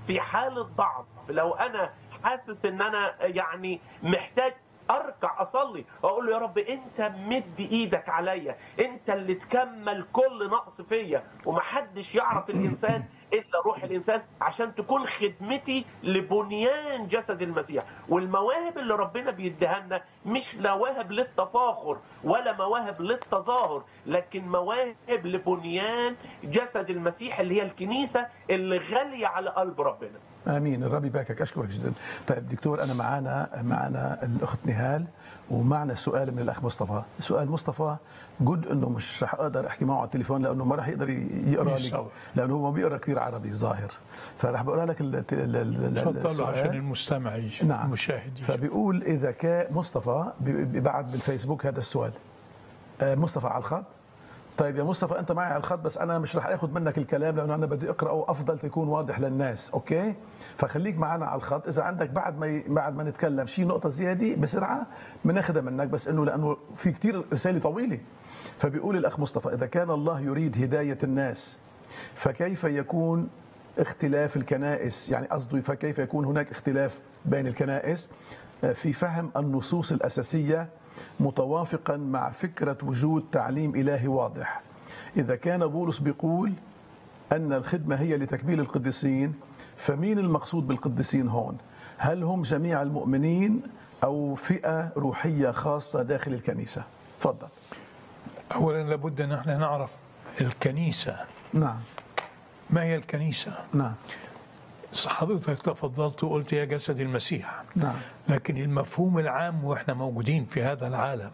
في حالة ضعف لو أنا حاسس إن أنا يعني محتاج اركع اصلي واقول له يا رب انت مد ايدك عليا انت اللي تكمل كل نقص فيا ومحدش يعرف الانسان الا روح الانسان عشان تكون خدمتي لبنيان جسد المسيح والمواهب اللي ربنا بيديها لنا مش مواهب للتفاخر ولا مواهب للتظاهر لكن مواهب لبنيان جسد المسيح اللي هي الكنيسه اللي غاليه على قلب ربنا امين الرب يباركك اشكرك جدا طيب دكتور انا معانا معنا الاخت نهال ومعنا سؤال من الاخ مصطفى سؤال مصطفى جود انه مش رح اقدر احكي معه على التليفون لانه ما راح يقدر يقرا لي يسوي. لانه هو ما بيقرا كثير عربي الظاهر فرح بقرا لك ال- ال- ال- تفضلوا السؤال. عشان المستمع يجي نعم المشاهد يجي فبيقول اذا كان مصطفى بي- بيبعت بالفيسبوك هذا السؤال آه، مصطفى على الخط طيب يا مصطفى انت معي على الخط بس انا مش رح اخذ منك الكلام لانه انا بدي اقراه افضل تكون واضح للناس اوكي فخليك معنا على الخط اذا عندك بعد ما ي... بعد ما نتكلم شيء نقطه زياده بسرعه بناخذها منك بس انه لانه في كثير رساله طويله فبيقول الاخ مصطفى اذا كان الله يريد هدايه الناس فكيف يكون اختلاف الكنائس يعني قصده فكيف يكون هناك اختلاف بين الكنائس في فهم النصوص الأساسية متوافقا مع فكرة وجود تعليم إلهي واضح إذا كان بولس بيقول أن الخدمة هي لتكميل القديسين فمين المقصود بالقديسين هون هل هم جميع المؤمنين أو فئة روحية خاصة داخل الكنيسة تفضل اولا لابد ان احنا نعرف الكنيسه نعم ما هي الكنيسه نعم حضرتك تفضلت وقلت يا جسد المسيح نعم لكن المفهوم العام واحنا موجودين في هذا العالم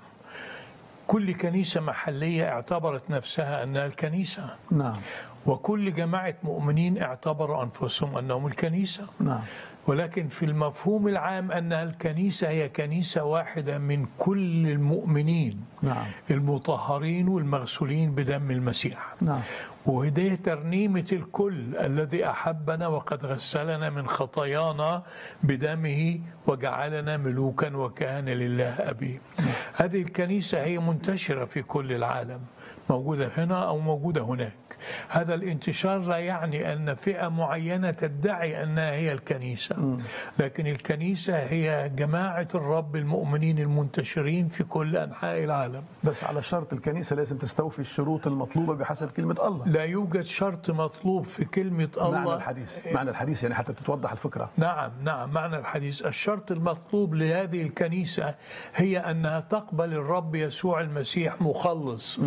كل كنيسه محليه اعتبرت نفسها انها الكنيسه نعم وكل جماعه مؤمنين اعتبروا انفسهم انهم الكنيسه نعم ولكن في المفهوم العام ان الكنيسه هي كنيسه واحده من كل المؤمنين نعم المطهرين والمغسولين بدم المسيح نعم وهدية ترنيمة الكل الذي أحبنا وقد غسلنا من خطايانا بدمه وجعلنا ملوكا وكهنة لله أبيه هذه الكنيسة هي منتشرة في كل العالم موجودة هنا أو موجودة هناك هذا الانتشار لا يعني أن فئة معينة تدعي أنها هي الكنيسة لكن الكنيسة هي جماعة الرب المؤمنين المنتشرين في كل أنحاء العالم بس على شرط الكنيسة لازم تستوفي الشروط المطلوبة بحسب كلمة الله لا يوجد شرط مطلوب في كلمة معنى الله الحديث معنى الحديث يعني حتى تتوضح الفكرة نعم نعم معنى الحديث الشرط المطلوب لهذه الكنيسة هي أنها تقبل الرب يسوع المسيح مخلص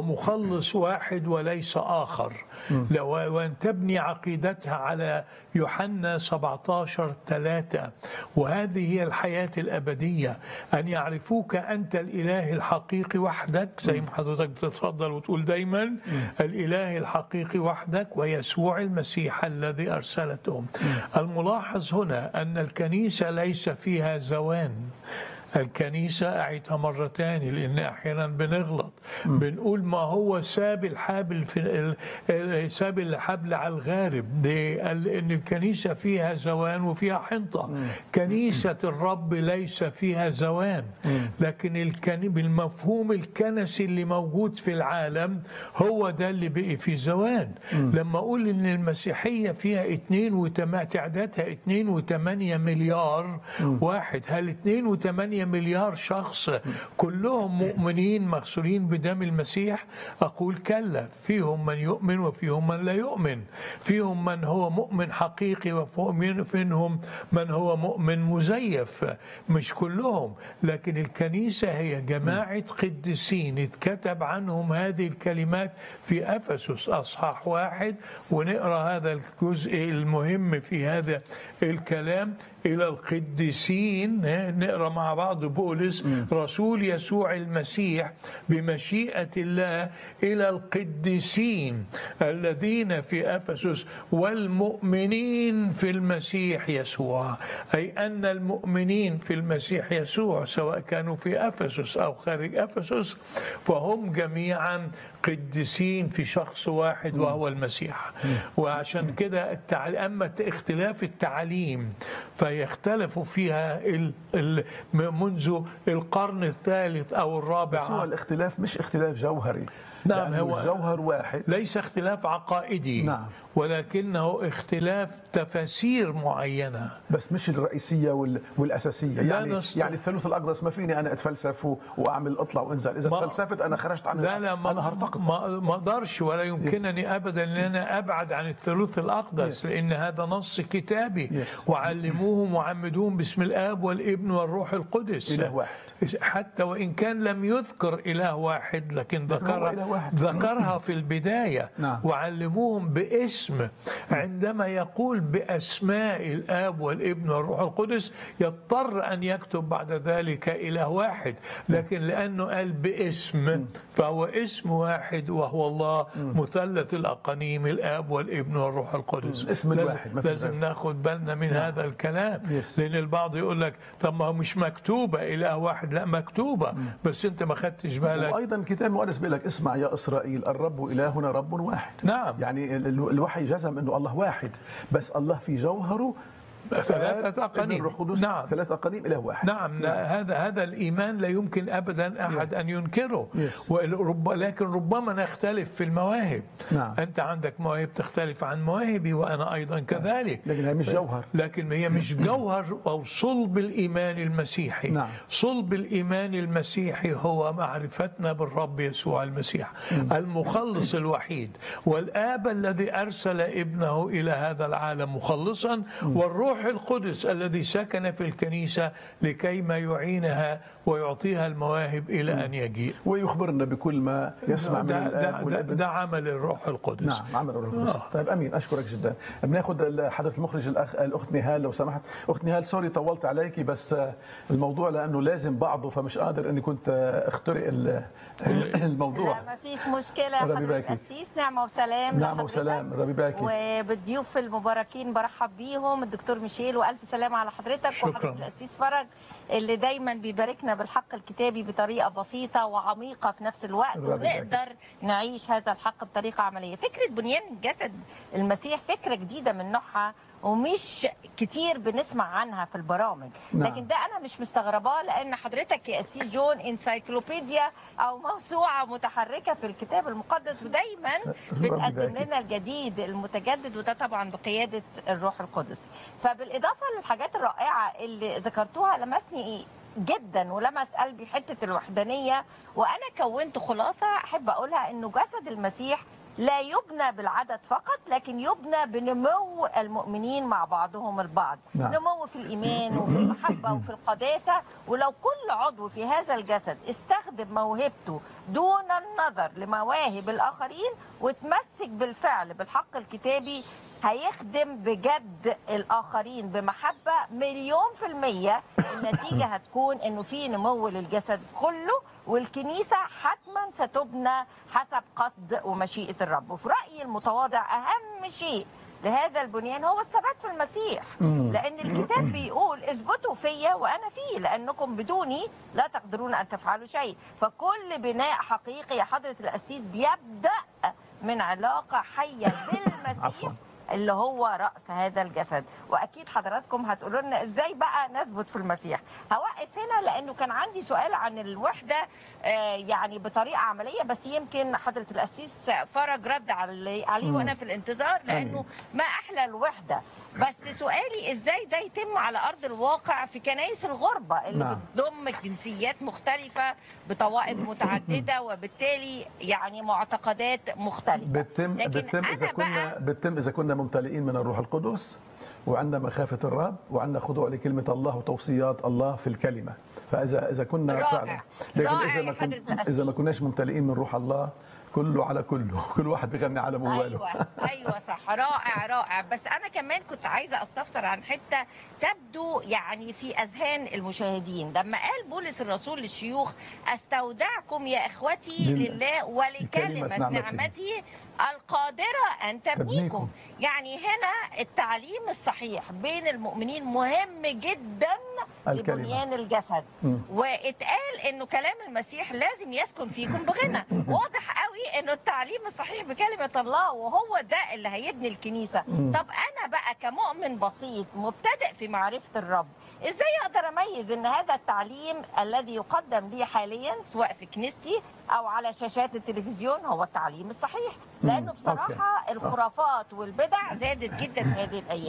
ومخلص واحد وليس آخر لو- وأن تبني عقيدتها على يوحنا 17 3 وهذه هي الحياة الأبدية أن يعرفوك أنت الإله الحقيقي وحدك زي ما حضرتك بتتفضل وتقول دايما الإله الحقيقي وحدك ويسوع المسيح الذي أرسلته الملاحظ هنا أن الكنيسة ليس فيها زوان الكنيسة أعيدها مرة تاني لأن أحيانا بنغلط بنقول ما هو ساب الحبل في ال- ساب الحبل على الغارب دي قال إن الكنيسة فيها زوان وفيها حنطة كنيسة الرب ليس فيها زوان لكن الكني بالمفهوم الكنسي اللي موجود في العالم هو ده اللي بقي في زوان لما أقول إن المسيحية فيها 2 وتم تعدادها 2 و8 مليار واحد هل 2 و8 مليار شخص كلهم مؤمنين مغسولين بدم المسيح أقول كلا فيهم من يؤمن وفيهم من لا يؤمن فيهم من هو مؤمن حقيقي وفيهم من هو مؤمن مزيف مش كلهم لكن الكنيسة هي جماعة قديسين اتكتب عنهم هذه الكلمات في أفسس أصحاح واحد ونقرأ هذا الجزء المهم في هذا الكلام إلى القديسين ها، نقرأ مع بعض بولس رسول يسوع المسيح بمشيئة الله إلى القديسين الذين في أفسس والمؤمنين في المسيح يسوع أي أن المؤمنين في المسيح يسوع سواء كانوا في أفسس أو خارج أفسس فهم جميعا قديسين في شخص واحد وهو المسيح وعشان كده التعل... أما اختلاف التعليم فيختلف فيها ال... ال... منذ القرن الثالث أو الرابع بس هو الاختلاف مش اختلاف جوهري نعم، لأنه هو- الجوهر واحد ليس اختلاف عقائدي نعم. ولكنه اختلاف تفاسير معينه بس مش الرئيسيه وال... والاساسيه لا يعني نستطيع. يعني الثالوث الاقدس ما فيني انا اتفلسف و... واعمل اطلع وانزل اذا ما- تفلسفت انا خرجت عن لا لا ما انا هرتقط ما ما اقدرش ولا يمكنني ابدا ان انا ابعد عن الثالوث الاقدس Yes. لان هذا نص كتابي Yes. وعلموهم وعمدوهم باسم الاب والابن والروح القدس إله واحد. حتى وان كان لم يذكر اله واحد لكن هو ذكرها إله واحد. ذكرها في البدايه نعم. وعلموهم باسم عندما يقول باسماء الاب والابن والروح القدس يضطر ان يكتب بعد ذلك اله واحد لكن لانه قال باسم فهو اسم واحد وهو الله مثلث الاقانيم الاب والابن والروح القدس الاسم لازم, الواحد، ما في لازم غيره. ناخد بالنا من هذا الكلام Yes. لان البعض يقول لك طب ما هو مش مكتوبه اله واحد لا مكتوبه بس انت ما خدتش بالك وايضا الكتاب المقدس بيقول لك اسمع يا اسرائيل الرب الهنا رب واحد نعم. يعني ال- ال- الوحي جزم انه الله واحد بس الله في جوهره ثلاثة أقانيم. ابن الروح القدس نعم. ثلاث اقانيم اله واحد نعم هذا هذا الايمان لا يمكن ابدا احد ان ينكره Yes. ورب لكن ربما نختلف في المواهب نعم. انت عندك مواهب تختلف عن مواهبي وانا ايضا كذلك لكن هي مش جوهر لكن هي مش جوهر او صلب الايمان المسيحي نعم. صلب الايمان المسيحي هو معرفتنا بالرب يسوع المسيح المخلص الوحيد والاب الذي ارسل ابنه الى هذا العالم مخلصا والروح القدس الذي سكن في الكنيسه لكي ما يعينها ويعطيها المواهب الى ان يجيء ويخبرنا بكل ما يسمع من ده, ده, الاب ده, والابن ده عمل الروح القدس نعم عمل الروح القدس آه. طيب امين اشكرك جدا بناخذ حضره المخرج الاخ الاخت نهال لو سمحت اخت نهال سوري طولت عليكي بس آه، الموضوع لانه لازم بعضه فمش قادر اني كنت آه، اخترق ال- الموضوع لا ما فيش مشكلة ربي حضرة يبارك فيك. القسيس نعمة وسلام نعم لحضرتك. وسلام ربي يبارك فيك. وبالضيوف المباركين برحب بيهم الدكتور ميشيل والف سلام على حضرتك شكراً. وحضرة القسيس فرج اللي دايما بيباركنا بالحق الكتابي بطريقة بسيطة وعميقة في نفس الوقت ربي يبارك فيك. ونقدر نعيش هذا الحق بطريقة عملية فكرة بنيان جسد المسيح فكرة جديدة من نوعها ومش كتير بنسمع عنها في البرامج نعم. لكن ده انا مش مستغرباه لان حضرتك يا اسيس جون انسايكلوبيديا او موسوعه متحركه في الكتاب المقدس ودايما بتقدم يبارك. لنا الجديد المتجدد وده طبعا بقياده الروح القدس فبالاضافه للحاجات الرائعه اللي ذكرتوها لمسني جدا ولمس قلبي حته الوحدانيه وانا كونت خلاصه احب اقولها انه جسد المسيح لا يبنى بالعدد فقط لكن يبنى بنمو المؤمنين مع بعضهم البعض نعم. نمو في الإيمان وفي المحبة وفي القداسة ولو كل عضو في هذا الجسد استخدم موهبته دون النظر لمواهب الآخرين وتمسك بالفعل بالحق الكتابي هيخدم بجد الآخرين بمحبة مليون في المية النتيجة هتكون إنه في نمو للجسد كله والكنيسة حتما ستبنى حسب قصد ومشيئة الرب وفي رأيي المتواضع أهم شيء لهذا البنيان هو الثبات في المسيح مم. لأن الكتاب بيقول اثبتوا فيا وأنا فيه لأنكم بدوني لا تقدرون أن تفعلوا شيء فكل بناء حقيقي يا حضرة القسيس بيبدأ من علاقة حية بالمسيح عفواً. اللي هو رأس هذا الجسد وأكيد حضراتكم هتقولوا لنا إزاي بقى نثبت في المسيح هوقف هنا لأنه كان عندي سؤال عن الوحدة آه، يعني بطريقة عملية بس يمكن حضرة القسيس فرج رد علي- عليه مم. وأنا في الانتظار لأنه آمين. ما أحلى الوحدة بس سؤالي إزاي ده يتم على أرض الواقع في كنايس الغربة اللي نعم. بتضم جنسيات مختلفة بطوائف متعددة وبالتالي يعني معتقدات مختلفة بتتم لكن بتتم اذا أنا كنا بقى بتتم اذا كنا ممتلئين من الروح القدس وعندنا مخافه الرب وعندنا خضوع لكلمه الله وتوصيات الله في الكلمه فاذا اذا كنا رائع. فعلا لكن رائع اذا يا ما كن حضرة اذا ما القسيس. كناش ممتلئين من روح الله كله على كله كل واحد بيغني على موبايله ايوه ايوه صح رائع رائع بس انا كمان كنت عايزه استفسر عن حته تبدو يعني في اذهان المشاهدين لما قال بولس الرسول للشيوخ استودعكم يا اخوتي لل- لله ولكلمه لكلمة نعمته. نعمته القادره ان تبنيكم. تبنيكم يعني هنا التعليم الصحيح بين المؤمنين مهم جدا الكلمة. لبنيان الجسد مم. واتقال انه كلام المسيح لازم يسكن فيكم بغنى واضح قوي انه التعليم الصحيح بكلمه الله وهو ده اللي هيبني الكنيسه مم. طب انا بقى كمؤمن بسيط مبتدئ في معرفه الرب ازاي اقدر اميز ان هذا التعليم الذي يقدم لي حاليا سواء في كنيستي او على شاشات التلفزيون هو التعليم الصحيح لانه بصراحه الخرافات والبدع زادت جدا في هذه الايام